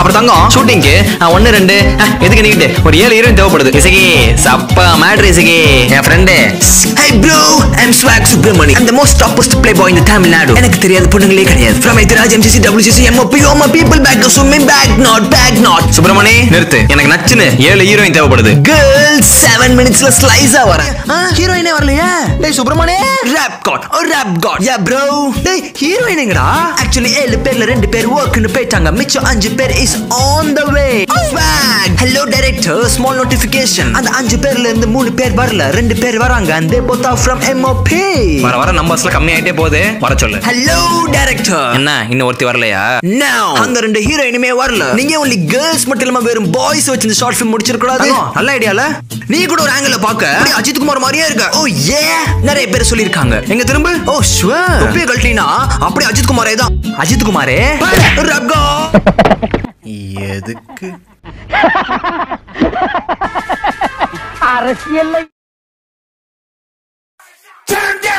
அப்புறம் தங்கம் ஷூட்டிங்க்கு ஒன்னு ரெண்டு அஹ், எதுக்கு நீட்டு ஒரு ஏழு ஹீரோயின் தேவைப்படுது இசகி சப்பா மேட்ரு இசகி என் friend Hey bro, I'm Swag Subramani. I'm the most topest playboy in the Tamil Nadu. எனக்கு தெரியாத பொண்ணுங்களே கிடையாது. From Ithiraj, MCC, WCC, MOP, all my people back to swimming back not back not. Subramani நிறுத்து எனக்கு நச்சுன்னு ஏழு ஹீரோயின் தேவைப்படுது Girls, seven minutesல slice ஆ வரேன். ஹீரோயினே வரலையா? டேய் Subramani, rap god, oh rap god. Yeah bro. டேய் ஹீரோயினுங்கடா. Actually ஏழு பேர்ல ரெண்டு பேர் workனு போயிட்டாங்க. மிச்சம் அஞ்சு பேர் is on the way. Swag. Hello director, small notification. அந்த அஞ்சு பேர்ல இருந்து மூணு பேர் வரல. ரெண்டு பேர் வராங்க. And they both are from MOP. வர வர நம்பர்ஸ்ல கம்மி ஆயிட்டே போகுது வர சொல்லு ஹலோ டைரக்டர் என்ன இன்னும் ஒருத்தி வரலையா Now அந்த ரெண்டு ஹீரோயினுமே வரல நீங்க ஒன்லி கேர்ள்ஸ் மட்டும் இல்லாம வெறும் பாய்ஸ் வச்சு இந்த ஷார்ட் ஃபிலிம் முடிச்சிருக்க கூடாது தங்கம், நல்ல ஐடியால நீ கூட ஒரு ஆங்கிள் பார்க்க அப்படியே அஜித் குமார் மாதிரியே இருக்க ஓ ஏ நிறைய பேர் சொல்லிருக்காங்க எங்க திரும்ப ஓ ஷுவர் தொப்பிய கழட்டினா அப்படியே அஜித் குமாரே தான் அஜித் குமாரே ரகா எதுக்கு அரசியல்ல Turn down.